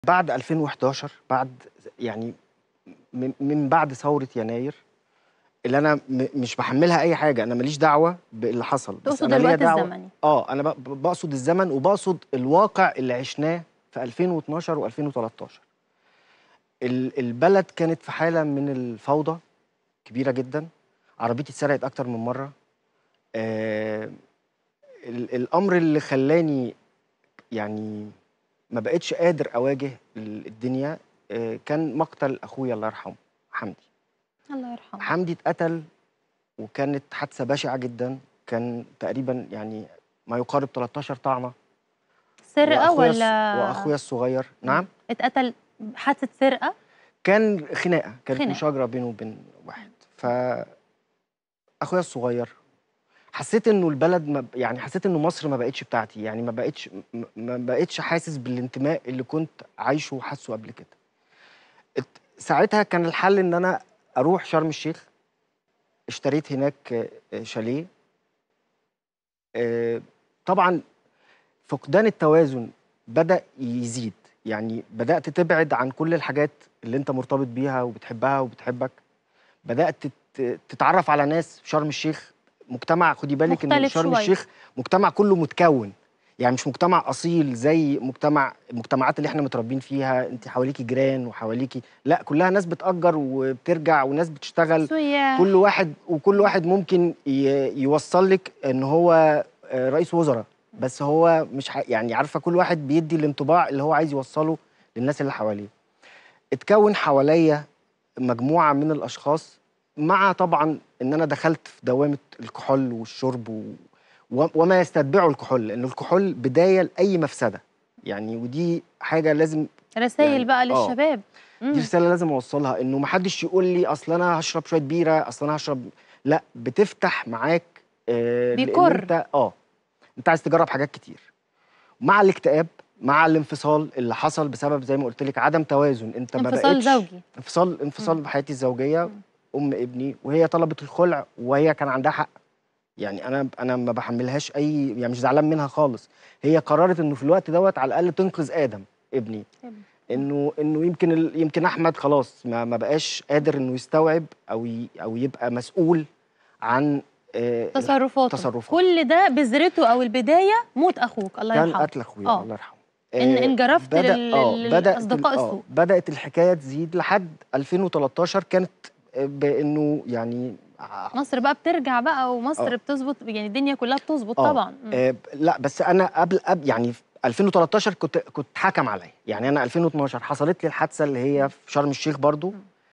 بعد 2011 بعد يعني من من بعد ثورة يناير اللي أنا م مش باحمّلها أي حاجة، أنا ما ليش دعوة باللي حصل، بس تقصد أنا ليّا الوقت دعوة الزمني. آه، أنا ب ب باقصد الزمن وباقصد الواقع اللي عِشناه في 2012 و2013. ال البلد كانت في حالة من الفوضى كبيرة جدًا، عربيتي اتسرقت أكتر من مرّة. آآ ال الأمر اللي خلّاني يعني ما بقيتش قادر أواجه ال الدنيا آآ كان مقتل أخويا الله يرحمه، حمدي. الله يرحمه. حمدي اتقتل وكانت حادثة بشعة جدًا، كان تقريبًا يعني ما يقارب 13 طعنة. سرقة وأخويا الص والّا وأخويا الصغير نعم؟ اتقتل حادثة سرقة؟ كان خناقة، كانت خناقة. مشاجرة بينه وبين واحد. ف أخويا الصغير حسّيت إنه البلد ما ب يعني حسّيت إنه مصر ما بقتش بتاعتي، يعني ما بقتش م ما بقيتش حاسس بالانتماء اللي كنت عايشه وحاسّه قبل كده. ات ساعتها كان الحل إن أنا أروح شرم الشيخ، اشتريت هناك آآ شاليه. آآ طبعًا فقدان التوازن بدأ يزيد، يعني بدأت تبعد عن كل الحاجات اللي أنت مرتبط بيها وبتحبها وبتحبك. بدأت ت تتعرّف على ناس في شرم الشيخ، مجتمع خدي بالِك إن مختلف شرم شوية. الشيخ مجتمع كُلّه متكوّن، يعني مش مجتمع أصيل زي مجتمع المجتمعات اللي إحنا متربيين فيها، أنتِ حواليكِ جيران وحواليكِ لأ، كُلّها ناس بتأجّر وبترجع وناس بتشتغل، سُيّاح. كل واحد وكل واحد ممكن ي يوصّل لِك إن هو آآ رئيس وزرا، بس هو مش ح يعني عارفة كل واحد بيدّي الانطباع اللي هو عايز يوصّله للناس اللي حواليه. اتكوّن حواليّا مجموعة من الأشخاص مع طبعًا إن أنا دخلت في دوامة الكحول والشرب و و وما يستتبعه الكحول، لإن الكحول بداية لأي مفسدة، يعني ودي حاجة لازم رسايل يعني بقى آه. للشباب. دي إمم. رسالة لازم أوصّلها، إنه ما حدّش يقول لي أصل أنا هاشرب شوية بيرة، أصل أنا هاشرب لأ، بتفتح معاك آآ لإن بيكُر. أنت آه، أنت عايز تجرّب حاجات كتير. مع الاكتئاب، مع الانفصال اللي حصل بسبب زي ما قُلت لِك عدم توازن، أنت ما انفصال بقيتش زوجي. انفصال انفصال إمم. بحياتي الزوجية، إمم. أم ابني، وهي طلبت الخُلع وهي كان عندها حق. يعني أنا أنا ما باحمّلهاش أي يعني مش زعلان منها خالص، هي قررت إنه في الوقت دوّة على الأقل تنقذ آدم ابني، إمم. إنه إنه يمكن ال يمكن أحمد خلاص ما ما بقاش قادر إنه يستوعب أو ي أو يبقى مسؤول عن آآ الح تصرفاته. تصرفاته. كل ده بذرته أو البداية موت أخوك الله كان يرحمه. قتل أخويا آه. الله يرحمه. إن آآ انجرفت بدأ لل آه، لل بدأت ال لأصدقاء آه، السوء. بدأت الحكاية تزيد لحد 2013 كانت بإنه يعني ع مصر بقى بترجع بقى ومصر آه. بتضبط يعني الدنيا كلّها بتضبط آه. طبعًا. إمم. آآ لأ، بس أنا قبل قبل يعني في 2013 كنت كنت اتحكم عليّا، يعني أنا 2012 حصلت لي الحادثة اللي هي في شرم الشيخ برضه، إمم.